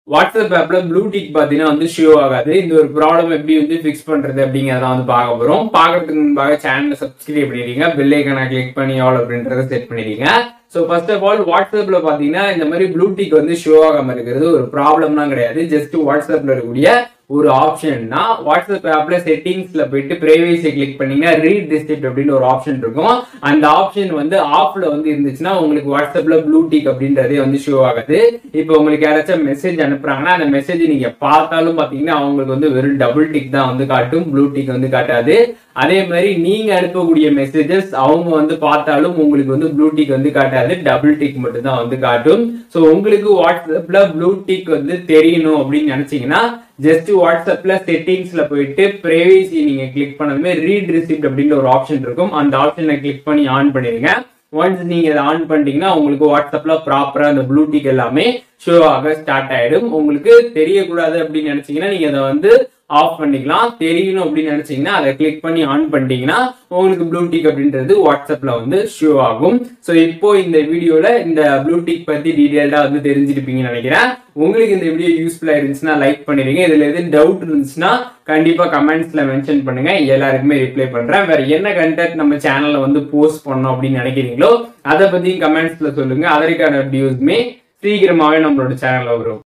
WhatsApp ஆப்ல blue tick பாத்தீங்கன்னா வந்து ஷோ ஆகாது இந்த ஒரு ப்ராப்ளம் எப்படி வந்து ஃபிக்ஸ் பண்றது அப்படிங்கறத வந்து பார்க்க போறோம் பார்க்கறதுக்கு முன்பாக சேனலை சப்ஸ்கிரைப் பண்ணிடுங்க பெல் ஐக்கனை கிளிக் பண்ணி ஆல் அப்படின்றத செட் பண்ணிடுங்க ஸோ ஃபர்ஸ்ட் ஆஃப் ஆல் வாட்ஸ்அப்ல பாத்தீங்கன்னா இந்த மாதிரி ப்ளூ டிக் வந்து ஷோ ஆகாம இருக்கிறது ஒரு ப்ராப்ளம்லாம் கிடையாது ஜஸ்ட் வாட்ஸ்அப்ல இருக்கக்கூடிய ஒரு ஆப்ஷன்னா வாட்ஸ்அப் ஆப்ல செட்டிங்ஸ்ல போயிட்டு பிரைவேசி கிளிக் பண்ணீங்கன்னா ரீட் ரிசிப்ட் அப்படின்னு ஒரு ஆப்ஷன் இருக்கும் அந்த ஆப்ஷன் வந்து ஆஃப்ல வந்து இருந்துச்சுன்னா உங்களுக்கு வாட்ஸ்அப்ல ப்ளூ டிக் அப்படின்றதே வந்து ஷோ ஆகாது இப்போ உங்களுக்கு யாராச்சும் மெசேஜ் அனுப்புறாங்கன்னா அந்த மெசேஜ் நீங்க பார்த்தாலும் பாத்தீங்கன்னா அவங்களுக்கு வந்து வெறும் டபுள் டிக் தான் வந்து காட்டும் ப்ளூ டிக் வந்து காட்டாது அதே மாதிரி நீங்க அனுப்பக்கூடிய மெசேஜஸ் அவங்க வந்து பார்த்தாலும் உங்களுக்கு வந்து ப்ளூ டிக் வந்து காட்டாது டபுள் டிக் மட்டும் தான் வந்து காட்டும் ஸோ உங்களுக்கு வாட்ஸ்அப்ல ப்ளூ டிக் வந்து தெரியணும் அப்படின்னு நினைச்சீங்கன்னா ஜஸ்ட் வாட்ஸ்அப்ல செட்டிங்ஸ்ல போயிட்டு பிரைவேசி நீங்க கிளிக் பண்ணதுமே ரீட் ரிசிப்ட் அப்படின்ற ஒரு ஆப்ஷன் இருக்கும் அந்த ஆப்ஷனை கிளிக் பண்ணி ஆன் பண்ணிருங்க ஒன்ஸ் நீங்க இதை ஆன் பண்ணிட்டீங்கன்னா உங்களுக்கு வாட்ஸ்அப்ல ப்ராப்பரா அந்த ப்ளூ டிக் எல்லாமே ஷோ ஆக ஸ்டார்ட் ஆயிடும் உங்களுக்கு தெரியக்கூடாது அப்படின்னு நினைச்சீங்கன்னா நீங்க அதை வந்து ஆஃப் பண்ணிக்கலாம் தெரியணும் அப்படின்னு நினைச்சீங்கன்னா அதை கிளிக் பண்ணி ஆன் பண்ணிட்டீங்கன்னா உங்களுக்கு ப்ளூ டிக் அப்படின்றது வாட்ஸ்அப்ல வந்து ஷோ ஆகும் ஸோ இப்போ இந்த வீடியோல இந்த ப்ளூ டிக் பத்தி டீடைல்டா வந்து தெரிஞ்சிருப்பீங்கன்னு நினைக்கிறேன் உங்களுக்கு இந்த வீடியோ யூஸ்ஃபுல்லா இருந்துச்சுன்னா லைக் பண்ணிருங்க இதுல எதுவும் டவுட் இருந்துச்சுன்னா கண்டிப்பா கமெண்ட்ஸ்ல மென்ஷன் பண்ணுங்க எல்லாருக்குமே ரிப்ளை பண்றேன் வேற என்ன கண்டென்ட் நம்ம சேனல்ல வந்து போஸ்ட் பண்ணோம் அப்படின்னு நினைக்கிறீங்களோ அதை பத்தியும் கமெண்ட்ஸ்ல சொல்லுங்க அதற்கான வீடியோஸ்மே சீக்கிரமாவே நம்மளோட சேனல்ல வரும்